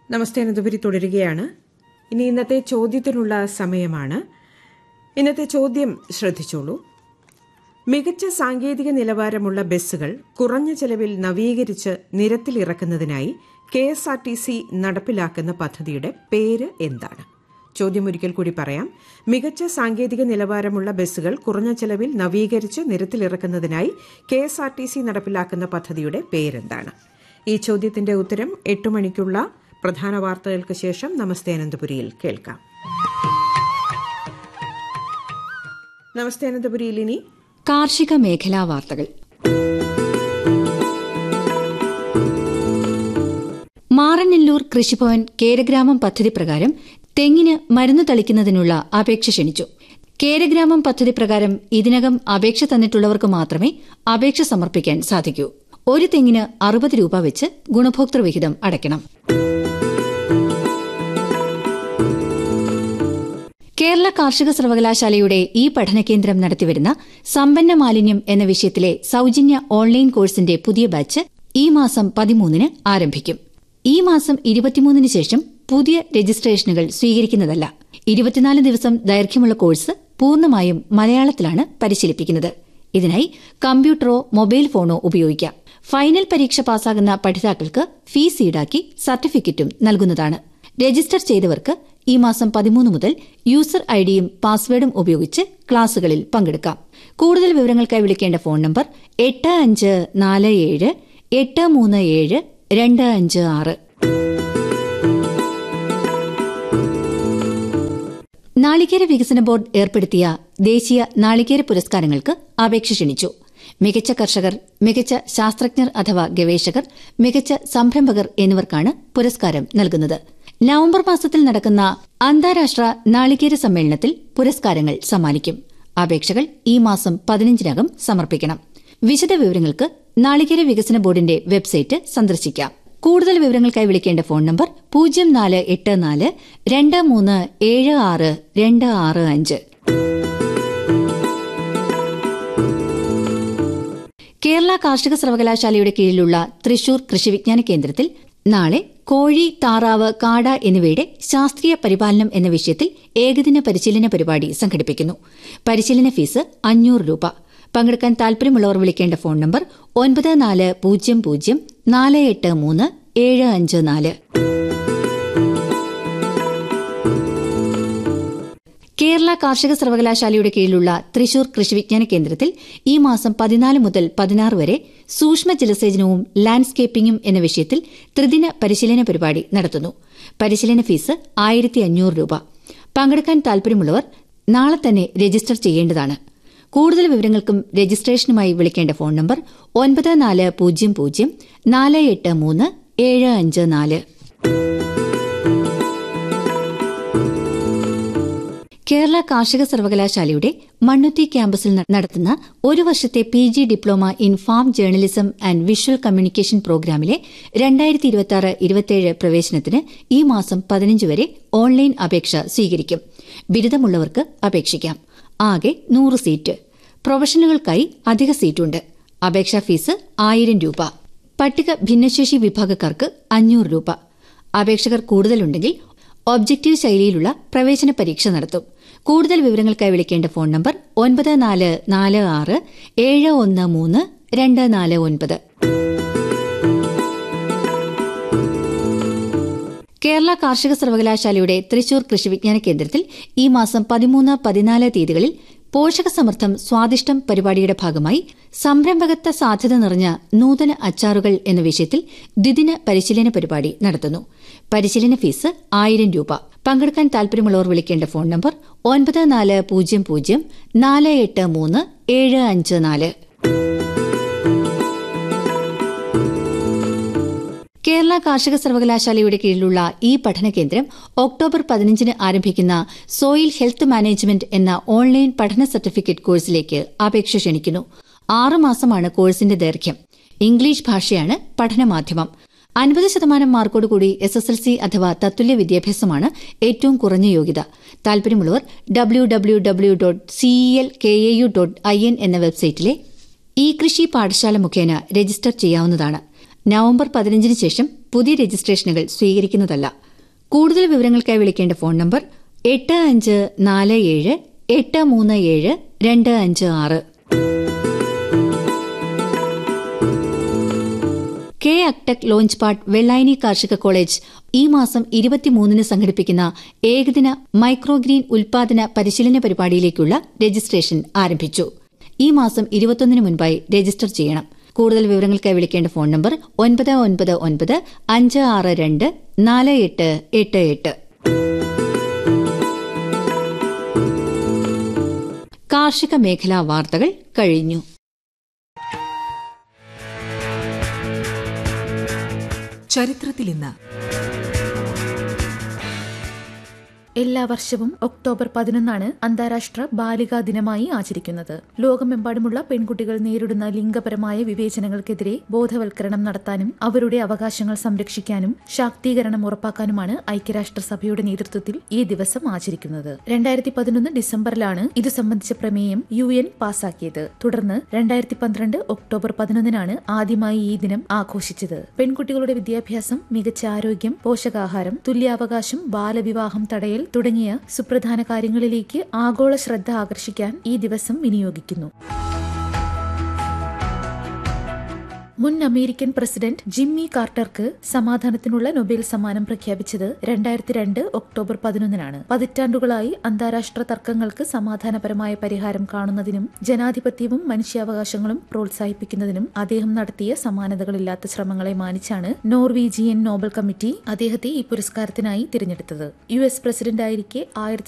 നമസ്തേ അനന്തപുരി തുടരുകയാണ് ഇനി ഇന്നത്തെ ചോദ്യത്തിനുള്ള സമയമാണ് ഇന്നത്തെ ചോദ്യം ശ്രദ്ധിച്ചോളൂ മികച്ച സാങ്കേതിക നിലവാരമുള്ള ബസ്സുകൾ കുറഞ്ഞ ചെലവിൽ നവീകരിച്ച് നിരത്തിലിറക്കുന്നതിനായി K S R T C നടപ്പിലാക്കുന്ന പദ്ധതിയുടെ പേര് എന്താണ് ചോദ്യം ഒരിക്കൽ കൂടി പറയാം മികച്ച സാങ്കേതിക നിലവാരമുള്ള ബസ്സുകൾ കുറഞ്ഞ ചെലവിൽ നവീകരിച്ച് നിരത്തിലിറക്കുന്നതിനായി K S R T C നടപ്പിലാക്കുന്ന പദ്ധതിയുടെ പേരെന്താണ് ഈ ചോദ്യത്തിന്റെ ഉത്തരം എട്ട് മണിക്കുള്ള പ്രധാന വാർത്തകൾക്ക് ശേഷം നമസ്തേ അനന്തപുരിയിൽ കേൾക്കാം നമസ്തേ അനന്തപുരിയിൽ ഇനി കാർഷിക മേഖലാ വാർത്തകൾ മാറനെല്ലൂർ കൃഷിഭവൻ കേരഗ്രാമം പദ്ധതി പ്രകാരം തെങ്ങിന് മരുന്ന് തളിക്കുന്നതിനുള്ള അപേക്ഷ ക്ഷണിച്ചു കേരഗ്രാമം പദ്ധതി പ്രകാരം ഇതിനകം അപേക്ഷ തന്നിട്ടുള്ളവർക്ക് മാത്രമേ അപേക്ഷ സമർപ്പിക്കാൻ സാധിക്കൂ ഒരു തെങ്ങിന് അറുപത് രൂപ വെച്ച് ഗുണഭോക്തൃ വിഹിതം അടയ്ക്കണം കേരള കാർഷിക സർവകലാശാലയുടെ ഈ പഠനകേന്ദ്രം നടത്തിവരുന്ന സമ്പന്ന മാലിന്യം എന്ന വിഷയത്തിലെ സൌജന്യ ഓൺലൈൻ കോഴ്സിന്റെ പുതിയ ബാച്ച് ഈ മാസം പതിമൂന്നിന് ആരംഭിക്കും ഈ മാസം ഇരുപത്തിമൂന്നിന് ശേഷം പുതിയ രജിസ്ട്രേഷനുകൾ സ്വീകരിക്കുന്നതല്ല ഇരുപത്തിനാല് ദിവസം ദൈർഘ്യമുള്ള കോഴ്സ് പൂർണ്ണമായും മലയാളത്തിലാണ് പരിശീലിപ്പിക്കുന്നത് ഇതിനായി കമ്പ്യൂട്ടറോ മൊബൈൽ ഫോണോ ഉപയോഗിക്കാം ഫൈനൽ പരീക്ഷ പാസ്സാകുന്ന പഠിതാക്കൾക്ക് ഫീസ് ഈടാക്കി സർട്ടിഫിക്കറ്റും നൽകുന്നതാണ് രജിസ്റ്റർ ചെയ്തവർക്ക് ഈ മാസം പതിമൂന്ന് മുതൽ യൂസർ ഐഡിയും പാസ്വേഡും ഉപയോഗിച്ച് ക്ലാസുകളിൽ പങ്കെടുക്കാം കൂടുതൽ വിവരങ്ങൾക്കായി വിളിക്കേണ്ട ഫോൺ നമ്പർ എട്ട് അഞ്ച് നാല് ഏഴ് എട്ട് മൂന്ന് ഏഴ് രണ്ട് അഞ്ച് ആറ് നാളികേര വികസന ബോർഡ് ഏർപ്പെടുത്തിയ ദേശീയ നാളികേര പുരസ്കാരങ്ങൾക്ക് അപേക്ഷ ക്ഷണിച്ചു മികച്ച കർഷകർ മികച്ച ശാസ്ത്രജ്ഞർ അഥവാ ഗവേഷകർ മികച്ച സംരംഭകർ എന്നിവർക്കാണ് പുരസ്കാരം നൽകുന്നത് നവംബർ മാസത്തിൽ നടക്കുന്ന അന്താരാഷ്ട്ര നാളികേര സമ്മേളനത്തിൽ പുരസ്കാരങ്ങൾ സമ്മാനിക്കും അപേക്ഷകൾ ഈ മാസം പതിനഞ്ചിനകം സമർപ്പിക്കണം വിശദവിവരങ്ങൾക്ക് നാളികേര വികസന ബോർഡിന്റെ വെബ്സൈറ്റ് സന്ദർശിക്കാം കൂടുതൽ വിവരങ്ങൾക്കായി വിളിക്കേണ്ട ഫോൺ നമ്പർ പൂജ്യം നാല് എട്ട് നാല് രണ്ട് മൂന്ന് ഏഴ് ആറ് രണ്ട് ആറ് അഞ്ച് കേരള കാർഷിക സർവകലാശാലയുടെ കീഴിലുള്ള തൃശൂർ കൃഷിവിജ്ഞാന കേന്ദ്രത്തിൽ നാളെ കോഴി താറാവ് കാട എന്നിവയുടെ ശാസ്ത്രീയ പരിപാലനം എന്ന വിഷയത്തിൽ ഏകദിന പരിശീലന പരിപാടി സംഘടിപ്പിക്കുന്നു പരിശീലന ഫീസ് അഞ്ഞൂറ് രൂപ പങ്കെടുക്കാൻ താൽപര്യമുള്ളവർ വിളിക്കേണ്ട ഫോൺ നമ്പർ ഒൻപത് നാല് പൂജ്യം പൂജ്യം നാല് എട്ട് മൂന്ന് ഏഴ് അഞ്ച് നാല് കേരള കാർഷിക സർവകലാശാലയുടെ കീഴിലുള്ള തൃശൂർ കൃഷിവിജ്ഞാന കേന്ദ്രത്തിൽ ഈ മാസം പതിനാല് മുതൽ പതിനാറ് വരെ സൂക്ഷ്മ ജലസേചനവും ലാൻഡ്സ്കേപ്പിംഗും എന്ന വിഷയത്തിൽ ത്രിദിന പരിശീലന പരിപാടി നടത്തുന്നു പരിശീലന ഫീസ് ആയിരത്തി അഞ്ഞൂറ് രൂപ പങ്കെടുക്കാൻ താൽപര്യമുള്ളവർ നാളെ തന്നെ രജിസ്റ്റർ ചെയ്യേണ്ടതാണ് കൂടുതൽ വിവരങ്ങൾക്കും രജിസ്ട്രേഷനുമായി വിളിക്കേണ്ട ഫോൺ നമ്പർ ഒൻപത് നാല് പൂജ്യം പൂജ്യം നാല് എട്ട് മൂന്ന് ഏഴ് അഞ്ച് നാല് കേരള കാർഷിക സർവകലാശാലയുടെ മണ്ണുത്തി ക്യാമ്പസിൽ നടത്തുന്ന ഒരു വർഷത്തെ P G diploma in farm journalism and visual communication പ്രോഗ്രാമിലെ രണ്ടായിരത്തി ഇരുപത്തിയാറ് ഇരുപത്തിയേഴ് പ്രവേശനത്തിന് ഈ മാസം പതിനഞ്ച് വരെ ഓൺലൈൻ അപേക്ഷ സ്വീകരിക്കും ബിരുദമുള്ളവർക്ക് അപേക്ഷിക്കാം ആകെ നൂറ് സീറ്റ് പ്രൊഫഷണലുകൾക്കായി അധിക സീറ്റുണ്ട് അപേക്ഷാ ഫീസ് ആയിരം രൂപ പട്ടിക ഭിന്നശേഷി വിഭാഗക്കാർക്ക് അഞ്ഞൂറ് രൂപ അപേക്ഷകർ കൂടുതലുണ്ടെങ്കിൽ ഒബ്ജക്റ്റീവ് ശൈലിയിലുള്ള പ്രവേശന പരീക്ഷ നടത്തും കൂടുതൽ വിവരങ്ങൾക്കായി വിളിക്കേണ്ട ഫോൺ നമ്പർ ഒൻപത് നാല് നാല് ആറ് ഏഴ് ഒന്ന് മൂന്ന് രണ്ട് നാല് ഒൻപത് കേരള കാർഷിക സർവകലാശാലയുടെ തൃശൂർ കൃഷിവിജ്ഞാന കേന്ദ്രത്തിൽ ഈ മാസം പതിമൂന്ന് പതിനാല് തീയതികളിൽ പോഷകസമൃദ്ധം സ്വാദിഷ്ടം പരിപാടിയുടെ ഭാഗമായി സംരംഭകത്വ സാധ്യത നിറഞ്ഞ നൂതന അച്ചാറുകൾ എന്ന വിഷയത്തിൽ ദ്വിദിന പരിശീലന പരിപാടി നടത്തുന്നു പരിശീലന ഫീസ് ആയിരം രൂപ പങ്കെടുക്കാൻ താൽപര്യമുള്ളവർ വിളിക്കേണ്ട ഫോൺ നമ്പർ ഒൻപത് നാല് പൂജ്യം പൂജ്യം നാല് എട്ട് മൂന്ന് ഏഴ് അഞ്ച് നാല് കേരള കാർഷിക സർവകലാശാലയുടെ കീഴിലുള്ള ഈ പഠന കേന്ദ്രം ഒക്ടോബർ പതിനഞ്ചിന് ആരംഭിക്കുന്ന സോയിൽ ഹെൽത്ത് മാനേജ്മെന്റ് എന്ന ഓൺലൈൻ പഠന സർട്ടിഫിക്കറ്റ് കോഴ്സിലേക്ക് അപേക്ഷ ക്ഷണിക്കുന്നു ആറുമാസമാണ് കോഴ്സിന്റെ ദൈർഘ്യം ഇംഗ്ലീഷ് ഭാഷയാണ് പഠനമാധ്യമം അൻപത് ശതമാനം മാർക്കോടുകൂടി എസ് എസ് എൽ സി അഥവാ തത്തുല്യ വിദ്യാഭ്യാസമാണ് ഏറ്റവും കുറഞ്ഞ യോഗ്യത താൽപര്യമുള്ളവർ W W W dot CEL K A U dot I N എന്ന വെബ്സൈറ്റിലെ ഇ കൃഷി പാഠശാല മുഖേന രജിസ്റ്റർ ചെയ്യാവുന്നതാണ് നവംബർ പതിനഞ്ചിന് ശേഷം പുതിയ രജിസ്ട്രേഷനുകൾ സ്വീകരിക്കുന്നതല്ല കൂടുതൽ വിവരങ്ങൾക്കായി വിളിക്കേണ്ട ഫോൺ നമ്പർ എട്ട് അഞ്ച് നാല് ഏഴ് എട്ട് മൂന്ന് ഏഴ് രണ്ട് അഞ്ച് ആറ് കെ അക്ടെക് ലോഞ്ച് പാർട്ട് വെള്ളായണി കാർഷിക കോളേജ് ഈ മാസം ഇരുപത്തിമൂന്നിന് സംഘടിപ്പിക്കുന്ന ഏകദിന മൈക്രോഗ്രീൻ ഉൽപാദന പരിശീലന പരിപാടിയിലേക്കുള്ള രജിസ്ട്രേഷൻ ആരംഭിച്ചു ഈ മാസം ഇരുപത്തൊന്നിന് മുൻപായി രജിസ്റ്റർ ചെയ്യണം കൂടുതൽ വിവരങ്ങൾക്കായി വിളിക്കേണ്ട ഫോൺ നമ്പർ ഒൻപത് ഒൻപത് ഒൻപത് അഞ്ച് ആറ് രണ്ട് നാല് എട്ട് എട്ട് എട്ട് കാർഷിക മേഖലാ വാർത്തകൾ കഴിഞ്ഞു ചരിത്രത്തിൽ ഇന്ന് എല്ലാ വർഷവും ഒക്ടോബർ പതിനൊന്നാണ് അന്താരാഷ്ട്ര ബാലികാ ദിനമായി ആചരിക്കുന്നത് ലോകമെമ്പാടുമുള്ള പെൺകുട്ടികൾ നേരിടുന്ന ലിംഗപരമായ വിവേചനങ്ങൾക്കെതിരെ ബോധവൽക്കരണം നടത്താനും അവരുടെ അവകാശങ്ങൾ സംരക്ഷിക്കാനും ശാക്തീകരണം ഉറപ്പാക്കാനുമാണ് ഐക്യരാഷ്ട്രസഭയുടെ നേതൃത്വത്തിൽ ഈ ദിവസം ആചരിക്കുന്നത് രണ്ടായിരത്തി പതിനൊന്ന് ഡിസംബറിലാണ് ഇത് സംബന്ധിച്ച പ്രമേയം യു എൻ പാസാക്കിയത് തുടർന്ന് രണ്ടായിരത്തി പന്ത്രണ്ട് ഒക്ടോബർ പതിനൊന്നിനാണ് ആദ്യമായി ഈ ദിനം ആഘോഷിച്ചത് പെൺകുട്ടികളുടെ വിദ്യാഭ്യാസം മികച്ച ആരോഗ്യം പോഷകാഹാരം തുല്യാവകാശം ബാലവിവാഹം തടയൽ തുടങ്ങിയ സുപ്രധാന കാര്യങ്ങളിലേക്ക് ആഗോള ശ്രദ്ധ ആകർഷിക്കാൻ ഈ ദിവസം വിനിയോഗിക്കുന്നു മുൻ അമേരിക്കൻ പ്രസിഡന്റ് ജിമ്മി കാർട്ടർക്ക് സമാധാനത്തിനുള്ള നൊബേൽ സമ്മാനം പ്രഖ്യാപിച്ചത് രണ്ടായിരത്തി രണ്ട് ഒക്ടോബർ പതിനൊന്നിനാണ് പതിറ്റാണ്ടുകളായി അന്താരാഷ്ട്ര തർക്കങ്ങൾക്ക് സമാധാനപരമായ പരിഹാരം കാണുന്നതിനും ജനാധിപത്യവും മനുഷ്യാവകാശങ്ങളും പ്രോത്സാഹിപ്പിക്കുന്നതിനും അദ്ദേഹം നടത്തിയ സമാനതകളില്ലാത്ത ശ്രമങ്ങളെ മാനിച്ചാണ് നോർവീജിയൻ നോബൽ കമ്മിറ്റി അദ്ദേഹത്തെ ഈ പുരസ്കാരത്തിനായി തിരഞ്ഞെടുത്തത് യു എസ് പ്രസിഡന്റായിരിക്കെ ആയിരത്തി